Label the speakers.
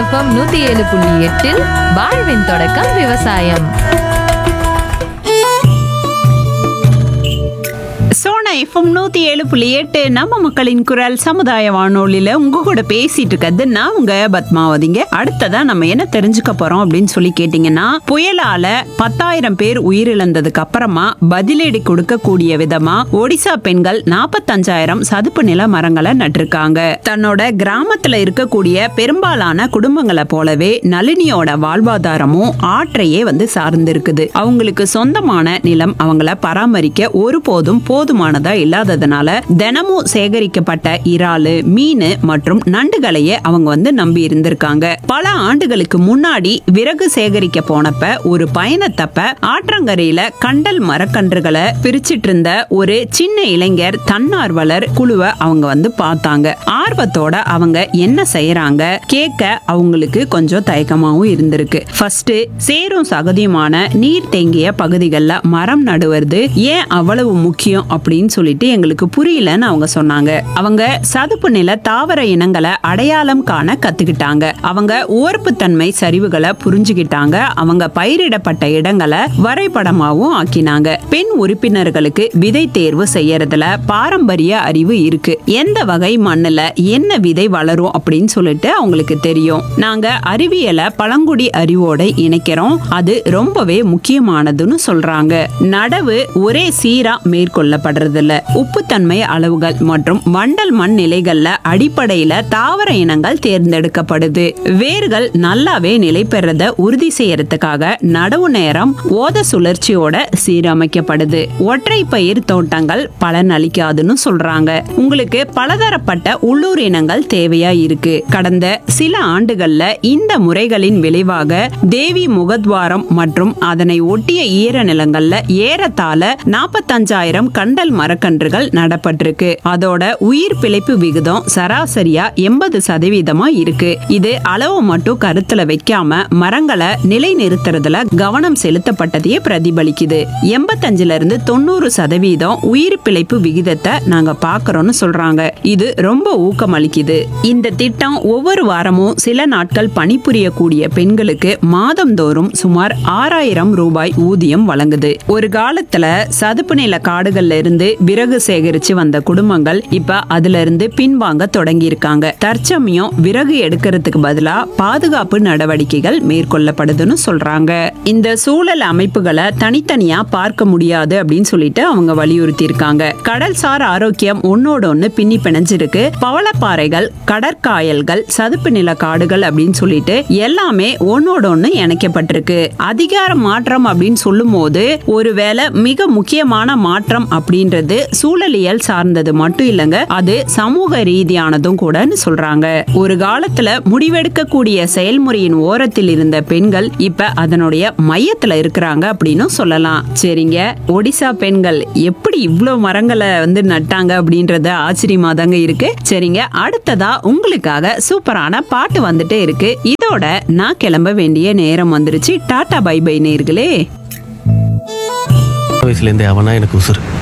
Speaker 1: FM நூத்தி ஏழு புள்ளி எட்டில் வாழ்வின் தொடக்கம் விவசாயம்
Speaker 2: சோனா எஃப்எம் நூத்தி ஏழு புள்ளி எட்டு நம்ம மக்களின் குரல் சமுதாய வானொலியில உங்க கூட பேசிட்டு இருக்கிறது நான் உங்க பத்மாவதிங்க அடுத்ததா நம்ம என்ன தெரிஞ்சுக்க போறோம் அப்படின்னு சொல்லி கேட்டீங்கன்னா புயலால பத்தாயிரம் பேர் உயிரிழந்ததுக்கு அப்புறமா பதிலடி கொடுக்கக்கூடிய விதமா ஒடிசா பெண்கள் நாற்பத்தஞ்சாயிரம் சதுப்பு நில மரங்களை நட்டிருக்காங்க தன்னோட கிராமத்துல இருக்கக்கூடிய பெரும்பாலான குடும்பங்களை போலவே நளினியோட வாழ்வாதாரமும் ஆற்றையே வந்து சார்ந்திருக்குது அவங்களுக்கு சொந்தமான நிலம் அவங்கள பராமரிக்க ஒருபோதும் போதுமானதா இல்லாததுனால தினமும் சேகரிக்கப்பட்ட இறாலு மீன் மற்றும் நண்டுகளையே அவங்க வந்து நம்பி இருந்திருக்காங்க பல ஆண்டுகளுக்கு முன்னாடி விறகு சேகரிக்க போனப்ப ஒரு பயணத்தப்ப ஆற்றங்கரையில கண்டல் மரக்கன்றுகளை பிரிச்சிட்டு இருந்த ஒரு சின்ன இளைஞர் தன்னார்வலர் குழுவை அவங்க வந்து பார்த்தாங்க ஆர்வத்தோட அவங்க என்ன செய்யறாங்க கேட்க அவங்களுக்கு கொஞ்சம் தயக்கமாவும் இருந்திருக்கு ஃபர்ஸ்ட் சேரும் சகதியுமான நீர் தேங்கிய பகுதிகளில் மரம் நடுவது ஏன் அவ்வளவு முக்கியம் அப்படின்னு சொல்லிட்டு எங்களுக்கு புரியலன்னு அவங்க சொன்னாங்க அவங்க சதுப்பு நில தாவர இனங்களை அடையாளம் காண கத்துக்கிட்டாங்க அவங்க உவர்ப்புத்தன்மை சரிவுகளை புரிஞ்சுக்கிட்டாங்க அவங்க பயிரிடப்பட்ட இடங்களை வரைபடமாவும் ஆக்கினாங்க பெண் உறுப்பினர்களுக்கு விதை தேர்வு செய்யறதுல பாரம்பரிய அறிவு இருக்கு எந்த வகை மண்ணுல என்ன விதை வளரும் அப்படின்னு சொல்லிட்டு அவங்களுக்கு தெரியும் நாங்க அறிவியலை பழங்குடி அறிவோட இணைக்கிறோம் அது ரொம்பவே முக்கியமானதுன்னு சொல்றாங்க நடவு ஒரே சீரா மேற்கொள்ளப்படுறது இல்ல உப்புத்தன்மை அளவுகள் மற்றும் வண்டல் மண் நிலைகள்ல அடிப்படையில தாவர இனங்கள் தேர்ந்தெடுக்கப்படுது வேர்கள் நல்லாவே நிலை பெறத உறுதி செய்யறதுக்காக நடவு நேரம் ஓத சுழற்சியோட சீரமைக்கப்படுது ஒற்றை பயிர் தோட்டங்கள் பலன் அளிக்காதுன்னு சொல்றாங்க உங்களுக்கு பலதரப்பட்ட உள்ளூர் இனங்கள் தேவையா இருக்கு கடந்த சில ஆண்டுகள்ல இந்த முறைகளின் விளைவாக தேவி முகத்வாரம் மற்றும் அதனை ஒட்டிய ஈர நிலங்கள்ல ஏறத்தாழ நாற்பத்தஞ்சாயிரம் கண்டல் மரக்கன்றுகள் நடப்பட்டிருக்கு அதோட உயிர் பிழைப்பு விகிதம் சராசரியா எண்பது சதவீதமா இருக்கு இது அளவு மட்டும் கருத்துல வைக்காம மரங்களை நிலை நிறுத்துறதுல கவனம் செலுத்தப்பட்டதையே பிரதிபலிக்குது எண்பத்தஞ்சுல இருந்து தொண்ணூறு சதவீதம் உயிர் பிழைப்பு விகிதத்தை நாங்க பாக்குறோம்னு சொல்றாங்க இது ரொம்ப ஊக்கமளிக்குது இந்த திட்டம் ஒவ்வொரு வாரமும் சில நாட்கள் பணிபுரியக்கூடிய பெண்களுக்கு மாதந்தோறும் சுமார் ஆறாயிரம் ரூபாய் ஊதியம் வழங்குது ஒரு காலத்துல சதுப்பு நில காடுகள்ல இருந்து விறகு சேகரிச்சு வந்த குடும்பங்கள் இப்ப அதுல இருந்து பின்வாங்க தொடங்கி இருக்காங்க தற்சமயம் விறகு எடுக்கிறதுக்கு பதிலா பாதுகாப்பு நடவடிக்கைகள் மேற்கொள்ளப்படுதுன்னு சொல்றாங்க இந்த சூழல் அமைப்புகளை தனித்தனியா பார்க்க முடியாது அப்படின்னு சொல்லிட்டு அவங்க வலியுறுத்தி இருக்காங்க கடல்சார் ஆரோக்கியம் ஒன்னோட ஒண்ணு பின்னி பிணைஞ்சிருக்கு பவளப்பாறைகள் கடற்காயல்கள் சதுப்பு நில காடுகள் அப்படின்னு சொல்லிட்டு எல்லாமே ஒன்னோட ஒண்ணு இணைக்கப்பட்டிருக்கு அதிகார மாற்றம் அப்படின்னு சொல்லும் போது ஒருவேளை மிக முக்கியமான மாற்றம் அப்படின்றது சூழலியல் சார்ந்தது மட்டும் இல்லைங்க அது சமூக ரீதியானதும் கூடன்னு சொல்றாங்க ஒரு காலத்துல முடிவெடுக்கக்கூடிய செயல்முறையின் ஓரத்தில் இருந்த பெண்கள் இப்ப அதனுடைய மையத்துல இருக்கிறாங்க அப்படின்னு சொல்லலாம் சரிங்க ஒடிசா பெண்கள் எப்படி இவ்ளோ மரங்களை வந்து நட்டாங்க அப்படின்றது ஆச்சரியமா தாங்க இருக்கு சரிங்க அடுத்ததா உங்களுக்காக சூப்பரான பாட்டு வந்துட்டே இருக்கு இதோட நான் கிளம்ப வேண்டிய நேரம் வந்துருச்சு டாடா பை பை நேர்களே
Speaker 3: வயசுலேருந்தே அவனா எனக்கு உசுறு